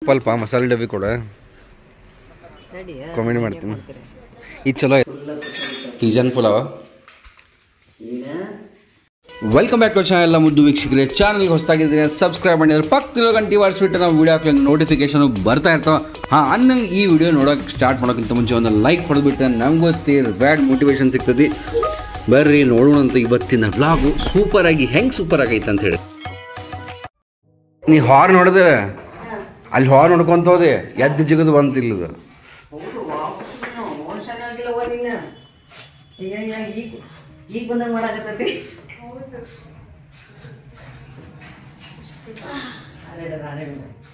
ಸ್ವಲ್ಪ ಮಸಾಲೆ ಡಬ್ಬಿ ಕೊಡ ಕಾಮಿಡಿ ಮಾಡ್ತೀನಿ ಇದು ಚಲೋ pigeon pulao welcome back to channel ಎಲ್ಲ ಮುದ್ದು ವೀಕ್ಷಕರೇ ಚಾನಲ್ಗೆ ಹೊಸದಾಗಿದ್ರೆ ಸಬ್ಸ್ಕ್ರೈಬ್ ಮಾಡಿದ್ರೆ ಪಕ್ಕದಲ್ಲಿರೋ ಗಂಟೆ ಬಾರಿಸ್ಬಿಟ್ಟು ನಾವು ವಿಡಿಯೋ ಹಾಕಿ ನೋಟಿಫಿಕೇಶನ್ ಬರ್ತಾ ಇರ್ತಾವೆ ಹಾಂ ಅನ್ನಂಗೆ ಈ ವಿಡಿಯೋ ನೋಡೋಕೆ ಸ್ಟಾರ್ಟ್ ಮಾಡೋಕ್ಕಿಂತ ಮುಂಚೆ ಒಂದು ಲೈಕ್ ಹೊಡೆದ್ಬಿಟ್ರೆ ನಮ್ಗೆ ಗೊತ್ತಿ ಬ್ಯಾಡ್ ಮೋಟಿವೇಶನ್ ಸಿಗ್ತದೆ ಬರ್ರಿ ನೋಡೋಣ ಅಂತ ಇವತ್ತಿನ ವ್ಲಾಗು ಸೂಪರಾಗಿ ಹೆಂಗೆ ಸೂಪರ್ ಆಗೈತೆ ಅಂತ ಹೇಳಿ ನೀ ಹಾರ್ ನೋಡಿದ್ರೆ ಅಲ್ಲಿ ಹಾರ್ ನೋಡ್ಕೊಂತ ಹೋದೆ ಎದ್ದು ಜಿಗದು ಬಂತಿಲ್ಲದ ಹೌದು ಮೋಷನ್ ಆಗಿಲ್ಲ ಓದಿನ ಈಗ ಈಗ ಈಗ ಈಗ ಬಂದಂಗೆ ಮಾಡಾಕತ್ತೈತಿ ಅರೆಡ ಅರೆಡ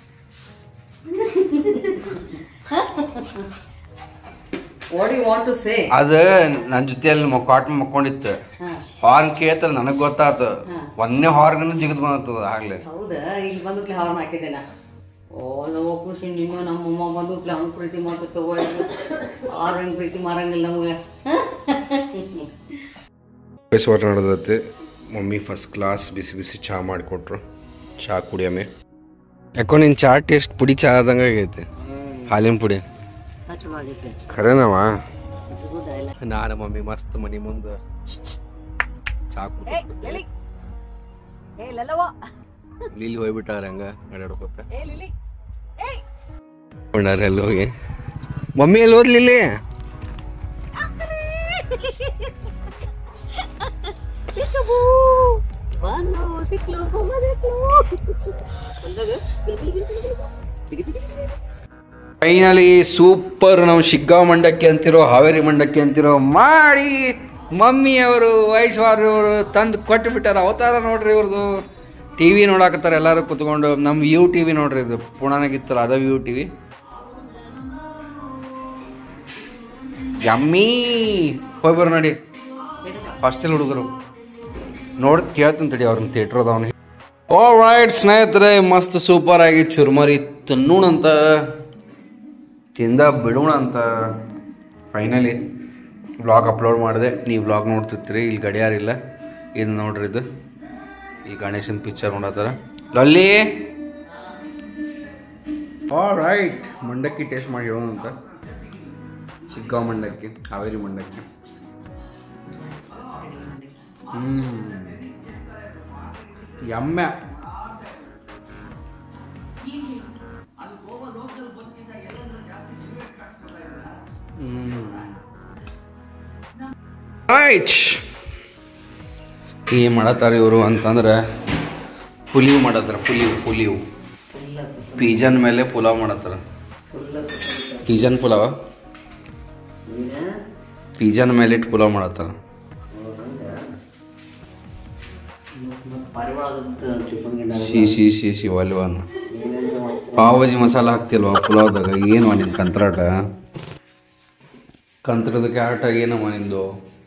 what you want to say ಅದು ನನ್ನ ಜೊತೆಯಲ್ಲಿ ಕಾಟ್ ಮಕ್ಕೊಂಡಿತ್ತು ಹಾಂ ಹಾರ್ನ್ ಕೇಳ್ತಾರೆ ನನಗೆ ಗೊತ್ತಾತು ಹಾ. ಒಂದೇ ಹಾರ್ಗನ ಜಿಗದ್ ಬಂದತ್ತದ ಆಗ್ಲೇ ಹೌದಾ ಇಲ್ಲಿ ಬಂದ್ಬಿಟ್ಲೆ ಹಾರ್ನ್ ಹಾಕಿದ್ದೆ ನಾ ಓ ಲವ ಖುಷಿ ನಿಮ್ಮ ನಮ್ಮಮ್ಮ ಬಂದ್ಬಿಟ್ಲೆ ಅವ್ನು ಪ್ರೀತಿ ಮಾಡ್ತಿತ್ತವ ಆರು ಹೆಂಗೆ ಪ್ರೀತಿ ಮಾರಂಗಿಲ್ಲ ನಮಗೆ ಬೇಸ್ ವಾಟರ್ ನಡೆದತ್ತೆ ಮಮ್ಮಿ ಫಸ್ಟ್ ಕ್ಲಾಸ್ ಬಿಸಿ ಬಿಸಿ ಚಹಾ ಮಾಡಿಕೊಟ್ರು ಚಹಾ ಕುಡಿಯಮೆ ಯಾಕೋ ನಿನ್ನ ಚಹಾ ಟೇಸ್ಟ್ ಪುಡಿ ಚಹಾ ಆದಂಗೆ ಆಗೈತೆ ಹಾಲಿನ ಪುಡಿ ಚಲೋ ಆಗೈತೆ ಖರೇನವ ಇಲ್ಲ ನಾನು ಮಮ್ಮಿ ಮಸ್ತ್ ಮನಿ ಮುಂದೆ ಚಹಾ ಕುಡಿ ಏ ಲಲ್ಲವ್ವ ಲೀಲಿ ಹೋಗ್ಬಿಟ್ಟಾರ ಹಂಗ ಅಡ್ಯಾಡ್ಕೊತ ಏ ಲಿಲಿ ಕೊಂಡಾರ ಎಲ್ಲಿ ಹೋಗಿ ಮಮ್ಮಿ ಎಲ್ಲಿ ಹೋದ್ಲಿ ಇಲ್ಲಿ ಬಂದು ಸಿಕ್ಲು ಬೊಮ್ಮ ಸಿಕ್ಲು ಬಂದಾಗ ಫೈನಲಿ ಸೂಪರ್ ನಾವು ಶಿಗ್ಗಾಂವ್ ಮಂಡಕ್ಕಿ ಅಂತಿರೋ ಹಾವೇರಿ ಮಂಡಕ್ಕಿ ಅಂತಿರೋ ಮಾಡಿ ಮಮ್ಮಿ ಅವರು ವೈಶ್ವಾರಿ ಅವರು ತಂದು ಕೊಟ್ಟು ಬಿಟ್ಟಾರ ಅವತಾರ ನೋಡ್ರಿ ಇವ್ರದ್ದು ಟಿ ವಿ ನೋಡಾಕತ್ತಾರ ಎಲ್ಲರೂ ಕುತ್ಕೊಂಡು ನಮ್ಮ ಯು ಟಿ ವಿ ನೋಡ್ರಿ ಇದು ಪುಣಾನಾಗಿತ್ತಲ್ಲ ಅದ ಯು ಟಿ ವಿ ಯಮ್ಮಿ ಹೋಗಿ ಬರೋ ನೋಡಿ ಫಸ್ಟಲ್ಲಿ ಹುಡುಗರು ನೋಡಿ ಕೇಳ್ತೀನಿ ತಡಿ ಅವ್ರನ್ನ ಥಿಯೇಟ್ರ್ ಅದಾವನ ಓ ರೈಟ್ ಸ್ನೇಹಿತರೆ ಮಸ್ತ್ ಸೂಪರ್ ಆಗಿ ಚುರ್ಮರಿ ತಿನ್ನೋಣಂತ ತಿಂದ ಬಿಡೋಣ ಅಂತ ಫೈನಲಿ ವ್ಲಾಗ್ ಅಪ್ಲೋಡ್ ಮಾಡಿದೆ ನೀವು ವ್ಲಾಗ್ ನೋಡ್ತಿರ್ತೀರಿ ಇಲ್ಲಿ ಗಡಿಯಾರಿಲ್ಲ ಇದು ನೋಡ್ರಿ ಇದು ಈ ಗಣೇಶನ ಪಿಕ್ಚರ್ ನೋಡತ್ತಾರ ಲಲ್ಲಿ ಓ ರೈಟ್ ಮಂಡಕ್ಕಿ ಟೇಸ್ಟ್ ಮಾಡಿ ಹೇಳೋಣ ಅಂತ ಚಿಕ್ಕಾವ್ ಮಂಡಕ್ಕಿ ಹಾವೇರಿ ಮಂಡಕ್ಕಿ ಹ್ಞೂ ಎಮ್ಮೆ ರೈಟ್ ಏನು ಮಾಡತ್ತಾರ ಇವರು ಅಂತಂದ್ರೆ ಪುಲಿವ್ ಮಾಡತ್ತಾರ ಪುಲಿವ್ ಪುಲಿವ್ ಪಿಜನ್ ಮೇಲೆ ಪುಲಾವ್ ಮಾಡತ್ತಾರ ಪಿಜನ್ ಪುಲಾವ ಪಿಜನ್ ಮೇಲೆ ಇಟ್ಟು ಪುಲಾವ್ ಮಾಡತ್ತಾರ ಪಾರಿವಾಳದ ಚಿಪ್ಪನ್ ಗಿಡ ಶಿ ಶಿ ಶಿ ಶಿ ಒಲ್ವನ್ ಪಾವಜಿ ಮಸಾಲ ಹಾಕ್ತಿಲ್ವಾ ಪುಲಾವ್ದಾಗ ಏನು ನಿನ್ನ ಕಂತ್ರಾಟ ಕಂತ್ರದ ಆಟ ಏನಮ್ಮ ನಿಂದು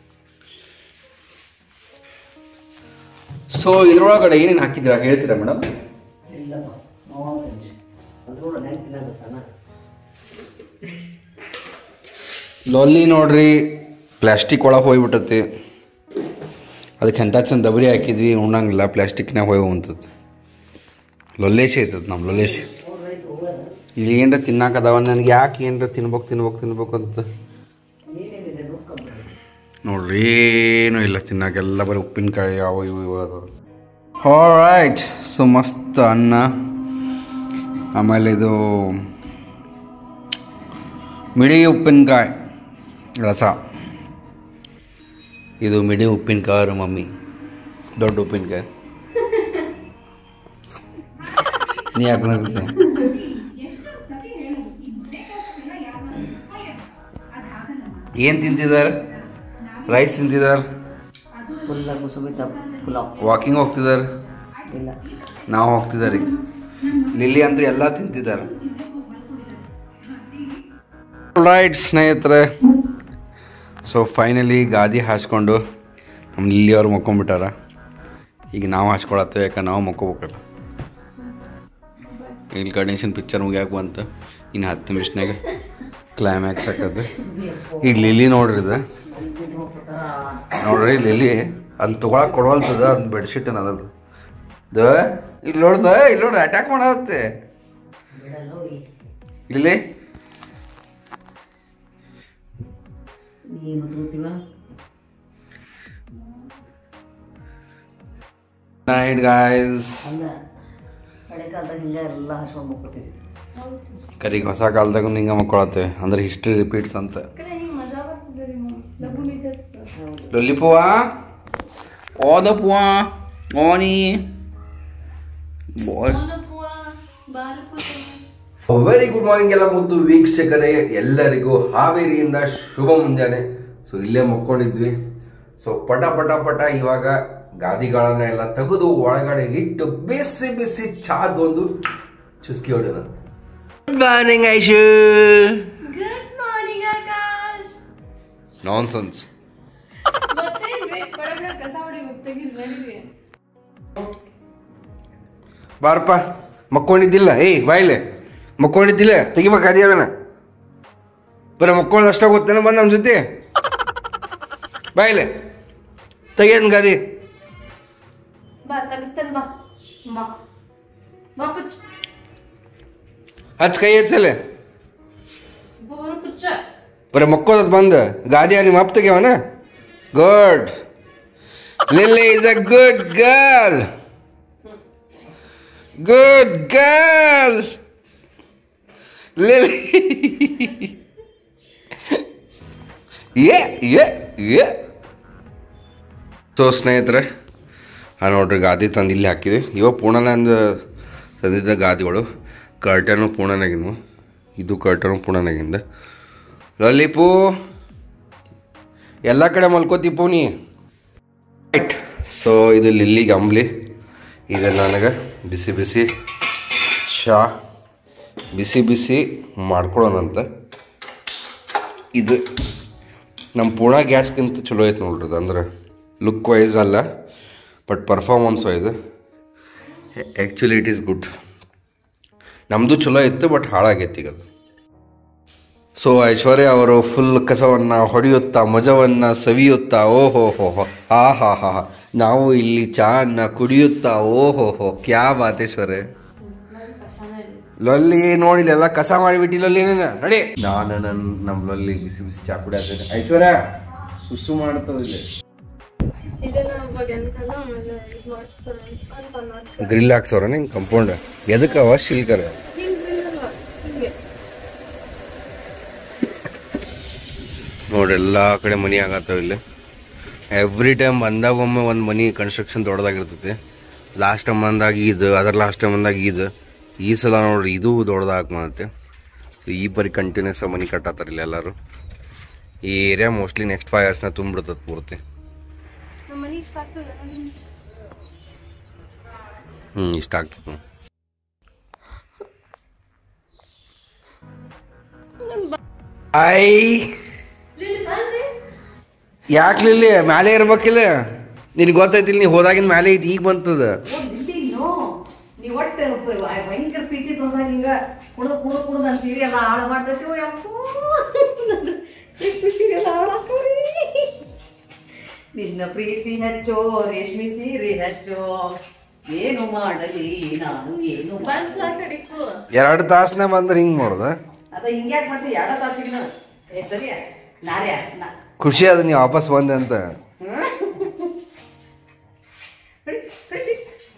ಸೊ ಇದ್ರೊಳಗಡೆ ಏನೇನು ಹಾಕಿದ್ದೀರಾ ಹೇಳ್ತೀರಾ ಮೇಡಮ್ ಇಲ್ಲಪ್ಪ ಅದ್ರೊಳಗೆ ನೆನಪಿಲ್ಲ ಲೊಲ್ಲಿ ನೋಡ್ರಿ ಪ್ಲಾಸ್ಟಿಕ್ ಒಳಗೆ ಹೋಗ್ಬಿಟ್ಟತಿ ಅದಕ್ಕೆ ಎಂಥ ಚಂದ ದಬರಿ ಹಾಕಿದ್ವಿ ಉಣ್ಣಂಗಿಲ್ಲ ಪ್ಲಾಸ್ಟಿಕ್ನಾಗ ಹೋಗಿ ಉಂತತ್ ಲೊಲ್ಲೇಶಿ ಐತದ ನಮ್ಮ ಲೊಲ್ಲೇಶಿ ಇಲ್ಲಿ ಏನರ ತಿನ್ನಾಕದಾವ ನನಗೆ ಯಾಕೆ ಏನರ ತಿನ್ಬೇಕು ತಿನ್ಬೇಕು ತಿನ್ಬೇಕು ಅಂತ ನೋಡ್ರಿ ಏನೂ ಇಲ್ಲ ತಿನ್ನಾಕೆಲ್ಲ ಬರೀ ಉಪ್ಪಿನಕಾಯಿ ಅವು ಇವು ಇವು ಅದಾವ ರೈಟ್ ಸೊ ಮಸ್ತ್ ಅನ್ನ ಆಮೇಲೆ ಇದು ಮಿಡಿ ಉಪ್ಪಿನಕಾಯಿ ರಸ ಇದು ಮಿಡಿ ಉಪ್ಪಿನಕಾಯಿ ಮಮ್ಮಿ ದೊಡ್ಡ ಉಪ್ಪಿನಕಾಯಿ ನೀ ಯಾಕೆ ನಗುತ್ತೆ ಏನು ತಿಂತಿದ್ದಾರೆ ರೈಸ್ ತಿಂತಿದ್ದಾರೆ ಫುಲ್ಲ ಕುಸುಮಿತ ಪುಲಾವ್ ವಾಕಿಂಗ್ ಹೋಗ್ತಿದ್ದಾರೆ ಇಲ್ಲ ನಾವು ಹೋಗ್ತಿದ್ದಾರೆ ಲಿಲ್ಲಿ ಅಂತೂ ಎಲ್ಲ ತಿಂತಿದ್ದಾರೆ ರೈಟ್ ಸ್ನೇಹಿತರೆ ಸೊ ಫೈನಲಿ ಗಾದಿ ಹಾಸ್ಕೊಂಡು ನಮ್ಮ ಲಿಲ್ಲಿ ಅವ್ರು ಮಕ್ಕೊಂಬಿಟ್ಟಾರ ಈಗ ನಾವು ಹಾಸ್ಕೊಳತ್ತೇವೆ ಯಾಕೆ ನಾವು ಮಕ್ಕೋಬೇಕಲ್ಲ ಇಲ್ಲಿ ಗಣೇಶನ್ ಪಿಕ್ಚರ್ ಮುಗಿಯಾಕ ಬಂತು ಇನ್ನು ಹತ್ತು ನಿಮಿಷನಾಗ ಕ್ಲೈಮ್ಯಾಕ್ಸ್ ಆಕತ್ತೆ ಈಗ ಲಿಲ್ಲಿ ನೋಡ್ರಿ ಇದು ನೋಡ್ರಿ ಲಿಲ್ಲಿ ಅದನ್ನ ತೊಗೊಳಕ್ ಕೊಡವಲ್ತದ ಅದನ್ನ ಬೆಡ್ಶೀಟ್ ಅದ್ರದ್ದು ದ ಇಲ್ಲಿ ನೋಡ್ದ ಇಲ್ಲಿ ನೋಡಿ ಅಟ್ಯಾಕ್ ಮಾಡತ್ತೆ ಬಿಡಲ್ಲ ಹೋಗಿ ಇಲ್ಲಿ ನೀ ಮತ್ತೆ ಗೊತ್ತಿಲ್ಲ ನೈಟ್ ಗಾಯ್ಸ್ ಅಲ್ಲ ಹಳೆ ಕಾಲದಾಗ ಹಿಂಗೆ ಎಲ್ಲ ಹಚ್ಕೊಂಡು ಮಕ್ಕೊತೀವಿ ಕರಿಗೆ ಹೊಸ ಕಾಲದಾಗ ಹಿಂಗೆ ಮಕ್ಕಳತ್ತೇವೆ ಅಂದ್ರೆ ಹಿಸ್ಟ್ರಿ ರಿಪೀಟ್ಸ್ ಅಂತ ಲೊಲ್ಲಿಪುವ ಓದಪ್ಪುವ ಓನಿ ವೆರಿ ಗುಡ್ ಮಾರ್ನಿಂಗ್ ಎಲ್ಲ ಮುದ್ದು ವೀಕ್ಷಕರೇ ಎಲ್ಲರಿಗೂ ಹಾವೇರಿಯಿಂದ ಶುಭ ಮುಂಜಾನೆ ಸೊ ಇಲ್ಲೇ ಮಕ್ಕೊಂಡಿದ್ವಿ ಸೊ ಪಟ ಪಟ ಪಟ ಇವಾಗ ಗಾದಿಗಳನ್ನ ಎಲ್ಲ ತೆಗೆದು ಒಳಗಡೆ ಇಟ್ಟು ಬಿಸಿ ಬಿಸಿ ಚಾದೊಂದು ಚುಸ್ಕಿ ಹೊಡೆದ good morning Aishu good morning Akash nonsense ಮತ್ತೆ ಬಡ ಬಡ ಕಸ ಹೊಡಿಬೇಕು ತೆಗಿಲ್ ನಡಿವೆ ಬಾರಪ್ಪ ಮಕ್ಕೊಂಡಿದ್ದಿಲ್ಲ ಏಯ್ ಬಾಯ್ಲೆ ಮಕ್ಕೊಂಡಿದ್ದಿಲ್ಲ ತೆಗಿಬೇಕು ಅದೇ ಅದನ್ನ ಬರೀ ಮಕ್ಕೊಳ್ಳೋದು ಅಷ್ಟ ಗೊತ್ತೇನ ಬಂದು ನಮ್ಮ ಜೊತೆ ಬಾಯ್ಲೆ ತೆಗಿಯನ್ ಗಾದಿ ಬಾ ತೆಗಿಸ್ತೇನೆ ಬಾ ಬಾ ಬಾ ಪುಚ್ಚ ಹಚ್ ಕೈ ಹಚ್ಚಲೆ ಬೋರು ಪುಚ್ಚ ಬರೀ ಮಕ್ಕೊಳ್ಳೋದು ಬಂದು ಗಾದಿ ನಿಮ್ಮ ಅಪ್ಪ ತೆಗಿಯವನ good Lily is a good girl good girl Lily ಏ ಏ ಏ ಸೊ ಸ್ನೇಹಿತರೆ ಆ ನೋಡ್ರಿ ಗಾದಿ ತಂದು ಇಲ್ಲಿ ಹಾಕಿದ್ವಿ ಇವ ಪೂರ್ಣನಂದ ತಂದಿದ್ದ ಗಾದಿಗಳು ಕರ್ಟನು ಪೂರ್ಣನಾಗಿದ್ವು ಇದು ಕರ್ಟನು ಪೂರ್ಣನಾಗಿಂದ ಲಲಿಪು ಎಲ್ಲ ಕಡೆ ಮಲ್ಕೋತಿಪ್ಪು ನೀ ರೈಟ್ ಸೊ ಇದು ಲಿಲ್ಲಿಗೆ ಅಂಬ್ಲಿ ಇದು ನನಗೆ ಬಿಸಿ ಬಿಸಿ ಚಾ ಬಿಸಿ ಬಿಸಿ ಮಾಡ್ಕೊಳ್ಳೋಣಂತ ಇದು ನಮ್ಮ ಪೂರ್ಣ ಗ್ಯಾಸ್ಗಿಂತ ಚಲೋ ಐತೆ ನೋಡ್ರಿ ಅದು ಅಂದ್ರೆ ಲುಕ್ ವೈಸ್ ಅಲ್ಲ but performance wise actually it is good ನಮ್ಮದು ಚಲೋ ಇತ್ತು ಬಟ್ ಹಾಳಾಗೈತಿ ಈಗ ಅದು ಸೊ ಐಶ್ವರ್ಯ ಅವರು ಫುಲ್ ಕಸವನ್ನು ಹೊಡೆಯುತ್ತಾ ಮಜವನ್ನು ಸವಿಯುತ್ತಾ ಓಹೋ ಹೋ ಹೋ ಹಾ ಹಾ ಹಾ ಹಾ ನಾವು ಇಲ್ಲಿ ಚಹನ್ನ ಕುಡಿಯುತ್ತಾ ಓಹೋ ಹೋ ಕ್ಯಾ ಬಾತ್ ಐಶ್ವರ್ಯ ಲೊಲ್ಲಿ ನೋಡಿಲ್ಲ ಎಲ್ಲ ಕಸ ಮಾಡಿಬಿಟ್ಟಿ ಲೊಲ್ಲಿ ನೀನು ನಡಿ ನಾನು ನನ್ನ ನಮ್ಮ ಲೊಲ್ಲಿ ಬಿಸಿ ಬಿಸಿ ಚಾ ಕುಡಿಯತ್ತೇನೆ ಐಶ್ವರ್ಯ ಸುಸ್ಸು ಮಾಡ್ತಾವ ಇಲ್ಲಿ ಇದನ್ನ ಬಗೆನ್ಕಲ್ಲ ಆಮೇಲೆ ಇದು ಮಾಡಿಸ್ತಾರೆ ಅಂತ ಅನ್ನೋದು ಗ್ರಿಲ್ ಹಾಕ್ಸವ್ರ ನಿಂಗೆ ಕಂಪೌಂಡ್ ಎದಕ್ಕವ ಶಿಲ್ಕರ ಹಿಂಗೆ ಹಿಂಗೆ ನೋಡ್ರಿ ಎಲ್ಲ ಕಡೆ ಮನಿ ಆಗತ್ತವ ಇಲ್ಲಿ ಎವ್ರಿ ಟೈಮ್ ಬಂದಾಗ ಒಮ್ಮೆ ಒಂದು ಮನಿ ಕನ್ಸ್ಟ್ರಕ್ಷನ್ ದೊಡ್ಡದಾಗಿರ್ತೈತಿ ಲಾಸ್ಟ್ ಟೈಮ್ ಬಂದಾಗ ಇದು ಅದರ ಲಾಸ್ಟ್ ಟೈಮ್ ಬಂದಾಗ ಇದು ಈ ಸಲ ನೋಡ್ರಿ ಇದು ದೊಡ್ಡದಾಗಿ ಮಾಡತ್ತೆ ಸೊ ಈ ಬರೀ ಕಂಟಿನ್ಯೂಸ್ ಮನಿ ಕಟ್ಟತ್ತಾರ ಇಲ್ಲಿ ಎಲ್ಲರೂ ಈ ಏರಿಯಾ ಮೋಸ್ಟ್ಲಿ ನೆಕ್ಸ್ಟ್ ಫೈವ್ ಇಯರ್ಸ್ನ ತುಂಬಿಡ್ತದೆ ಪೂರ್ತಿ ನಮ್ಮ ಮನೆ ಇಷ್ಟ ಆಗ್ತದೆ ಹ್ಞೂ ಇಷ್ಟ ಆಗ್ತದೆ ಐ ಲಿಲ್ಲಿ ಬಂದೆ ಯಾಕೆ ಇಲ್ಲಿ ಮ್ಯಾಲೆ ಇರ್ಬೇಕಿಲ್ಲ ನಿನಗೆ ಗೊತ್ತೈತಿಲ್ಲ ನೀ ಹೋದಾಗಿನ ಮ್ಯಾಲೆ ಐತಿ ಈಗ ಬಂತದ ನೋ ನೀವು ಒಟ್ಟು ಭಯಂಕರ ಪ್ರೀತಿ ತೋರ್ಸಾಗ ಹಿಂಗ ಕುಡ್ದು ಕುಡ್ದು ಕುಡ್ದು ನನ್ನ ಸೀರೆ ಎಲ್ಲ ಹಾಳು ಮಾಡ್ತೈತಿ ಯಪ್ಪೋ ರೇಷ್ಮೆ ಸೀರೆ ಎಲ್ಲ ಹಾಳಾಕವ್ರಿ ನಿನ್ನ ಪ್ರೀತಿ ಹೆಚ್ಚೋ ರೇಷ್ಮೆ ಸೀರೆ ಹೆಚ್ಚೋ ಏನು ಮಾಡಲಿ ನಾನು ಏನು ಬಂದ್ಲ ಕಡಿಕು ಎರಡು ತಾಸನ ಬಂದ್ರೆ ಹಿಂಗೆ ಮಾಡೋದ ಅದ ಹಿಂಗ್ಯಾಕ್ ಮಾಡ್ತಿ ಎರಡ ತಾಸಿನ ಏ ಸರಿ ನಾರ್ಯಾ ನಾ ಖುಷಿ ಅದ ನೀವು ವಾಪಸ್ ಬಂದೆ ಅಂತ ಕಳಿಸಿ ಕಳಿಸಿ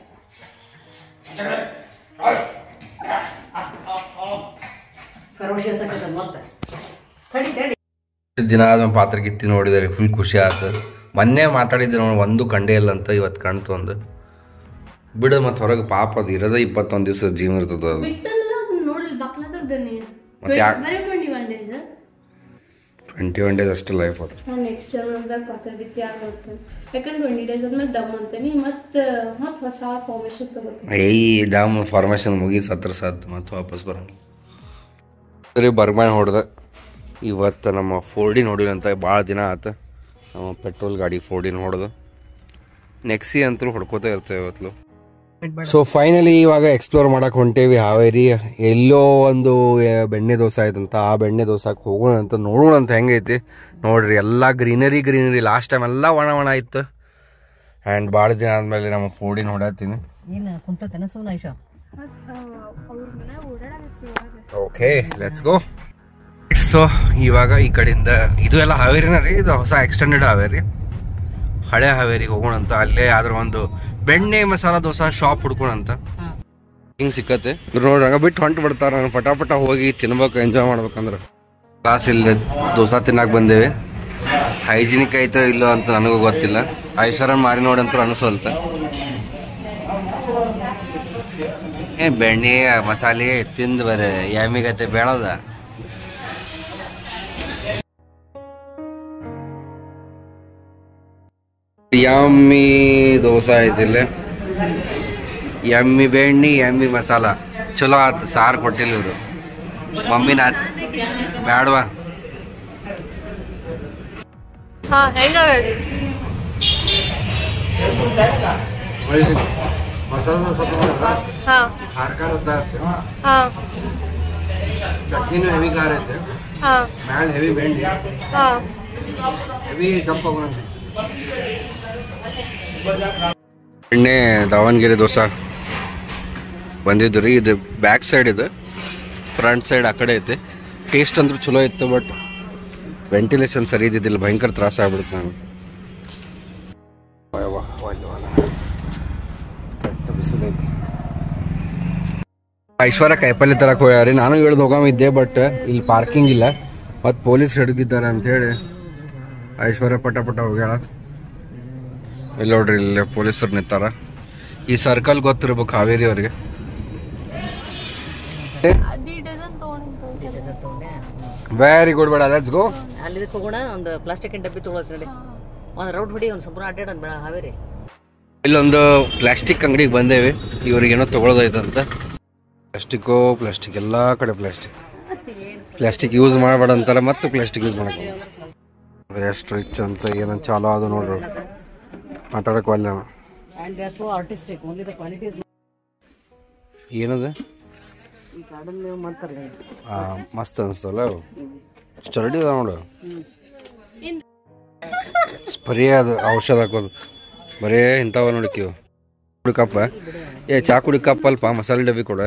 ಫರೋಶಿಯಸ್ ಆಗದ ಮತ್ತೆ ತಡಿ ತಡಿ ದಿನ ಆದ್ಮೇಲೆ ಪಾತ್ರ ಗಿತ್ತಿ ನೋಡಿದರೆ ಫುಲ್ ಖುಷಿ ಆಯ್ತು ಮೊನ್ನೆ ಮಾತಾಡಿದ್ದೆ ನೋಡಿ ಒಂದು ಕಂಡೇ ಇಲ್ಲ ಅಂತ ಇವತ್ತು ಕಾಣ್ತು ಒಂದು ಬಿಡು ಮತ್ತು ಹೊರಗೆ ಪಾಪ ಅದು ಇರೋದೇ ಇಪ್ಪತ್ತೊಂದು ದಿವಸ ಜೀವನ ಇರ್ತದ ಅದು ಬಿಟ್ಟಲ್ಲ ನೋಡಿ ಬಾಕ್ಲ ತೆಗ್ದನಿ ಮತ್ತೆ ಯಾಕ್- ಬರೀ twenty one days twenty one days ಅಷ್ಟೇ ಲೈಫ್ ಅದು ನಾನು ನೆಕ್ಸ್ಟ್ ಜನ್ಮದಾಗ ಪಾತ್ರ ಬಿತ್ತಿ ಆಗ್ಬಿಡ್ತೇನೆ ಯಾಕಂದ್ರೆ ಟ್ವೆಂಟಿ ಡೇಸ್ ಆದ್ಮೇಲೆ ದಮ್ ಅಂತೀನಿ ಮತ್ತೆ ಮತ್ತೆ ಹೊಸ ಫಾರ್ಮೇಶನ್ ತಗೋತೀನಿ ಏಯ್ ಡ್ಯಾಮ್ ಫಾರ್ಮೇಷನ್ ಮುಗಿಸ್ ಹತ್ರ ಸತ್ ಮತ್ತೆ ವಾಪಸ್ ಬರೋಣ ಸರಿ ಬರ್ಮಾಣ್ ಹೊಡೆದ ಇವತ್ತು ನಮ್ಮ ಫೋರ್ಡಿ ನೋಡಿಲ್ಲ ಅಂತ ಭಾಳ ದಿನ ಆತ ನಮ್ಮ ಪೆಟ್ರೋಲ್ ಗಾಡಿ ಫೋರ್ಡಿನ ಹೊಡೆದು ನೆಕ್ಸಿ ಅಂತೂ ಹೊಡ್ಕೋತಾ ಇರ್ತೇವೆ ಇವತ್ತು ಸೊ ಫೈನಲಿ ಇವಾಗ ಎಕ್ಸ್ಪ್ಲೋರ್ ಮಾಡಕ್ಕೆ ಹೊಂಟೇವಿ ಹಾವೇರಿ ಎಲ್ಲೋ ಒಂದು ಆ, ಬೆಣ್ಣೆ ದೋಸೆ ಆಯ್ತಂತ ಆ ಬೆಣ್ಣೆ ದೋಸೆಗೆ ಹೋಗೋಣ ಅಂತ ನೋಡೋಣ ಅಂತ ಹೆಂಗೈತಿ ನೋಡ್ರಿ ಎಲ್ಲ ಗ್ರೀನರಿ ಗ್ರೀನರಿ ಲಾಸ್ಟ್ ಟೈಮ್ ಎಲ್ಲ ಒಣ ಒಣ ಇತ್ತು ಆ್ಯಂಡ್ ಭಾಳ ದಿನ ಆದಮೇಲೆ ನಮ್ಮ ಫೋರ್ಡಿನ ಹೊಡತ್ತೀನಿ ಏನು ಕುಂತ ತೆನಸು ನೈಶ ಅವ್ರ ಮನೆ ಓಡಾಡಕ್ಕೆ ಓಕೆ ಲೆಟ್ಸ್ ಗೋ ಸೊ ಇವಾಗ ಈ ಕಡೆಯಿಂದ ಇದು ಎಲ್ಲ ಹಾವೇರಿನ ರೀ ಇದು ಹೊಸ ಎಕ್ಸ್ಟೆಂಡೆಡ್ ಹಾವೇರಿ ಹಳೆ ಹಾವೇರಿಗೆ ಹೋಗೋಣ ಅಂತ ಅಲ್ಲೇ ಯಾವ್ದಾರ ಒಂದು ಬೆಣ್ಣೆ ಮಸಾಲ ದೋಸಾ ಶಾಪ್ ಹುಡ್ಕೋಣಂತ ಹಿಂಗ್ ಸಿಕ್ಕತ್ತೆ ಇವ್ರು ನೋಡ್ರಿ ಹಂಗ ಬಿಟ್ಟು ಹೊಂಟು ಬಿಡ್ತಾರ ನಾನು ಪಟ ಪಟ ಹೋಗಿ ತಿನ್ಬೇಕು ಎಂಜಾಯ್ ಮಾಡ್ಬೇಕಂದ್ರೆ ಕ್ಲಾಸ್ ಇಲ್ಲ ದೋಸಾ ತಿನ್ನಕ್ ಬಂದೇವಿ ಹೈಜಿನಿಕ್ ಐತೋ ಇಲ್ಲೋ ಅಂತ ನನಗೂ ಗೊತ್ತಿಲ್ಲ ಐಶ್ವರ್ಯ ಮಾರಿ ನೋಡಂತೂ ಅನಿಸೋಲ್ತ ಏ ಬೆಣ್ಣೆ ಮಸಾಲೆ ತಿಂದು ಬರೇ ಯಾಮಿಗತ್ತೆ ಬೇಡದ ಯಮ್ಮಿ ದೋಸೆ ಐತಿಲ್ಲ ಎಮ್ಮಿ ಬೆಣ್ಣೆ ಎಮ್ಮಿ ಮಸಾಲ ಚಲೋ ಆತು ಸಾರು ಕೊಟ್ಟಿಲ್ಲ ಇವರು ಮಮ್ಮಿ ನಾಚ್ ಬ್ಯಾಡವಾ ಹಾ ಹೆಂಗಾಗೈತಿ ಮಸಾಲ ದೋಸೆ ಹಾ ಖಾರ ಖಾರ ಇರುತ್ತೆ ಹಾ ಚಟ್ನಿನೂ ಹೆವಿ ಖಾರ ಐತೆ ಹಾ ಮ್ಯಾಲ ಹೆವಿ ಬೆಣ್ಣೆ ಹಾ ಹೆವಿ ದಪ್ಪ ಎಣ್ಣೆ ದಾವಣಗೆರೆ ದೋಸೆ ಬಂದಿದ್ದು ರೀ ಇದು ಬ್ಯಾಕ್ ಸೈಡ್ ಇದು ಫ್ರಂಟ್ ಸೈಡ್ ಆ ಕಡೆ ಐತೆ ಟೇಸ್ಟ್ ಅಂತೂ ಚಲೋ ಇತ್ತು ಬಟ್ ವೆಂಟಿಲೇಷನ್ ಸರಿ ಇದ್ದಿದ್ದಿಲ್ಲ ಭಯಂಕರ ತ್ರಾಸ ಆಗ್ಬಿಡುತ್ತೆ ನಾನು ಅಯ್ಯವ್ವ, ಒಲ್ಲೆ ಒಲ್ಲೆ. ಕೆಟ್ಟ ಬಿಸಿಲೈತಿ. ಐಶ್ವರ್ಯ ಕಾಯಿಪಲ್ಲೆ ತರಕ್ ಹೋಗ್ಯಾರಿ ನಾನು ಇಳ್ದು ಹೋಗಾಮಿದ್ದೆ ಬಟ್ ಇಲ್ಲಿ ಪಾರ್ಕಿಂಗ್ ಇಲ್ಲ ಮತ್ತು ಪೊಲೀಸ್ ಹಿಡಿದಿದ್ದಾರೆ ಅಂತೇಳಿ ಐಶ್ವರ್ಯ ಪಟ ಪಟ ಹೋಗ್ಯಾಳ ಇಲ್ಲಿ ನೋಡ್ರಿ ಇಲ್ಲಿ ಪೊಲೀಸರು ನಿಂತಾರ ಈ ಸರ್ಕಲ್ ಗೊತ್ತಿರ್ಬೇಕು ಹಾವೇರಿ ಅವ್ರಿಗೆ ಅದಿ ಡಜನ್ ತಗೊಂಡಿದ್ದು ವೆರಿ ಗುಡ್ ಬೇಡ ಲೆಟ್ಸ್ ಗೋ ಅಲ್ಲಿ ಇದಕ್ಕೆ ಹೋಗೋಣ ಒಂದು ಪ್ಲಾಸ್ಟಿಕ್ ಡಬ್ಬಿ ತೊಗೊಳತ್ ನೋಡಿ ಒಂದು ರೌಂಡ್ ಹೊಡಿ ಒಂದು ಸಂಪೂರ್ಣ ಅಡ್ಡಾಡೋಣ ಬೇಡ ಹಾವೇರಿ ಇಲ್ಲೊಂದು ಪ್ಲಾಸ್ಟಿಕ್ ಅಂಗಡಿಗೆ ಬಂದೇವಿ ಇವ್ರಿಗೇನೋ ತಗೊಳ್ಳೋದೈತಂತ ಪ್ಲಾಸ್ಟಿಕ್ಕು ಪ್ಲಾಸ್ಟಿಕ್ ಎಲ್ಲ ಕಡೆ ಪ್ಲಾಸ್ಟಿಕ್ ಪ್ಲಾಸ್ಟಿಕ್ ಯೂಸ್ ಮಾಡಬೇಡ ಅಂತಾರೆ ಮತ್ತು ಪ್ಲಾಸ್ಟಿಕ್ ಯೂಸ್ ಮಾಡಕ್ಕೆ ಎಷ್ಟು ರಿಚ್ ಅಂತ ಏನೋ ಚಾಲೋ ಅದು ನೋಡ್ರಿ ಮಾತಾಡಕ್ಕೆ ಒಲ್ಲೆ ನಾವು and they are so artistic only the quality is ಏನದ ಈ ಗಾರ್ಡನ್ ಮಾಡ್ತಾರೆ ಆ, ಮಸ್ತ್ ಅನಿಸ್ತಲ್ಲ ಅವು ಸ್ಟಡಿ ಅದ ನೋಡು ಬರೀ ಅದು ಔಷಧ ಹಾಕೋದು ಬರೇ ಇಂಥವ ನೋಡಿಕ್ಕಿವು ಕುಡಿಕಪ್ಪ ಏ ಚಾ ಕುಡಿಕಪ್ಪ ಅಲ್ಪ ಮಸಾಲೆ ಡಬ್ಬಿ ಕೊಡ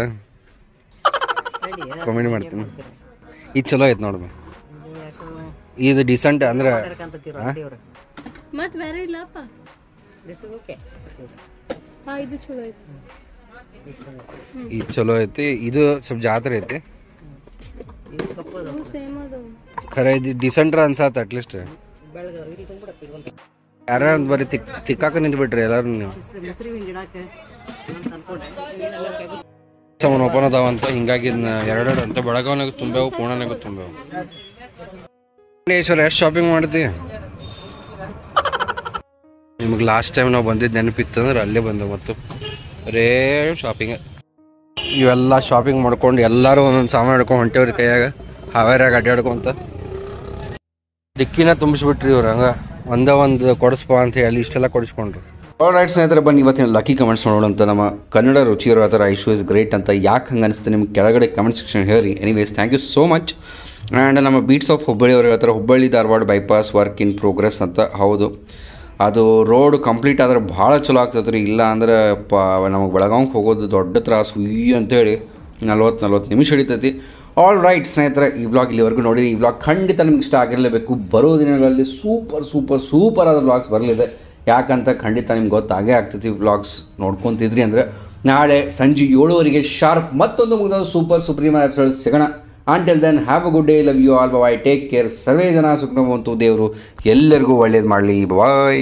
ಕಾಮಿಡಿ ಮಾಡ್ತೀನಿ ಇದು ಚಲೋ ಐತೆ ನೋಡ್ಬ ಇದು ಡಿಸೆಂಟ್ ಅಂದ್ರೆ ಮತ್ ಬೇರೆ ಇಲ್ಲಪ್ಪ ದಿಸ್ ಇಸ್ ಓಕೆ ಹಾ ಇದು ಚಲೋ ಐತಿ ಇದು ಚಲೋ ಐತಿ ಇದು ಸ್ವಲ್ಪ ಜಾತ್ರೆ ಐತಿ ಇದು ಕಪ್ಪದು ಇವು ಸೇಮ್ ಅದಾವ ಖರೆ ಇದು ಡಿಸೆಂಟ್ರ ಅನ್ಸತ್ತೆ ಅಟ್ಲೀಸ್ಟ್ ಬೆಳಗ್ಗೆ ಇಲ್ಲಿ ತುಂಬಿಡತ್ತೆ ಇದೊಂದು ಯಾರ ಬರೀ ತಿಕ್ ತಿಕ್ಕಾಕ ನಿಂತ್ಬಿಟ್ರಿ ಎಲ್ಲರೂ ನೀವು ಮುಸ್ರಿ ಹಿಂಗೆ ಇಡಕ್ಕೆ ಅಂತ ಅನ್ಕೊಂಡೆ ಏನೆಲ್ಲ ಕೈ ಸಾಮಾನು ಓಪನ್ ಅದಾವಂತ ಹಿಂಗಾಗಿ ಇದನ್ನ ಎರಡೆರಡು ಅಂತ ಬೆಳಗಾವ್ನಾಗ ತುಂಬೇವು ಪೂರ್ಣನಾಗ ತುಂಬೇವು ಈಶ್ವರ ಎಷ್ಟು ಶಾಪಿಂಗ್ ಮಾಡ್ತಿ ನಿಮಗೆ ಲಾಸ್ಟ್ ಟೈಮ್ ನಾವು ಬಂದಿದ್ದು ನೆನಪಿತ್ತು ಅಂದ್ರೆ ಅಲ್ಲೇ ಬಂದೆವು ಮತ್ತು ಬರೇ ಶಾಪಿಂಗ್ ಇವೆಲ್ಲ ಶಾಪಿಂಗ್ ಮಾಡ್ಕೊಂಡು ಎಲ್ಲರೂ ಒಂದೊಂದು ಸಾಮಾನು ಹಿಡ್ಕೊಂಡು ಹೊಂಟೇವ್ರಿ ಕೈಯಾಗ ಹಾವೇರಿಯಾಗ ಅಡ್ಡಾಡ್ಕೊಂತ ಡಿಕ್ಕಿನ ತುಂಬಿಸ್ಬಿಟ್ರಿ ಇವ್ರು ಹಂಗ ಒಂದೇ ಒಂದು ಕೊಡಿಸ್ಪ ಅಂತ ಹೇಳಿ ಇಷ್ಟೆಲ್ಲ ಕೊಡಿಸ್ಕೊಂಡ್ರು ರೈಟ್ ಸ್ನೇಹಿತರೆ ಬನ್ನಿ ಇವತ್ತಿನ ಲಕ್ಕಿ ಕಮೆಂಟ್ಸ್ ನೋಡೋಣ ನಮ್ಮ ಕನ್ನಡ ರುಚಿಯರು ಆ ಥರ ಐಶು ಇಸ್ ಗ್ರೇಟ್ ಅಂತ ಯಾಕೆ ಹಂಗೆ ಅನಿಸುತ್ತೆ ನಿಮ್ಗೆ ಕೆಳಗಡೆ ಕಮೆಂಟ್ ಸೆಕ್ಷನ್ ಹೇಳಿ anyways thank you so much and ನಮ್ಮ ಬೀಟ್ಸ್ ಆಫ್ ಹುಬ್ಬಳ್ಳಿ ಅವರು ಹೇಳ್ತಾರೆ Hubballi Dharwad bypass work in progress ಅಂತ ಹೌದು ಅದು ರೋಡ್ ಕಂಪ್ಲೀಟ್ ಆದ್ರೆ ಭಾಳ ಚಲೋ ಆಗ್ತದೆ ರೀ ಇಲ್ಲ ಅಂದ್ರೆ ಪ ನಮಗೆ ಬೆಳಗಾವಿಗೆ ಹೋಗೋದು ದೊಡ್ಡ ತ್ರಾಸು ಈ ಅಂತೇಳಿ ನಲ್ವತ್ತು ನಲ್ವತ್ತು ನಿಮಿಷ ಹಿಡಿತೈತಿ ಆಲ್ ರೈಟ್ ಸ್ನೇಹಿತರೆ ಈ ಬ್ಲಾಗ್ ಇಲ್ಲಿವರೆಗೂ ನೋಡಿ ಈ ಬ್ಲಾಗ್ ಖಂಡಿತ ನಿಮ್ಗೆ ಇಷ್ಟ ಆಗಿರಲೇಬೇಕು ಬರೋ ದಿನಗಳಲ್ಲಿ ಸೂಪರ್ ಸೂಪರ್ ಸೂಪರ್ ಆದ ಬ್ಲಾಗ್ಸ್ ಬರಲಿದೆ ಯಾಕಂತ ಖಂಡಿತ ನಿಮ್ಗೆ ಗೊತ್ತಾಗೇ ಆಗ್ತೈತಿ ಬ್ಲಾಗ್ಸ್ ನೋಡ್ಕೊತಿದ್ರಿ ಅಂದರೆ ನಾಳೆ ಸಂಜೆ ಏಳುವರೆಗೆ ಶಾರ್ಪ್ ಮತ್ತೊಂದು ಮುಗಿದ ಸೂಪರ್ ಸುಪ್ರೀಮ್ ಎಪಿಸೋಡ್ ಸಿಗೋಣ until then have a good day love you all bye take care ಸರ್ವೇ ಜನ ಸುಖನವಂತು ದೇವರು ಎಲ್ಲರಿಗೂ ಒಳ್ಳೇದು ಮಾಡಲಿ ಬಾಯ್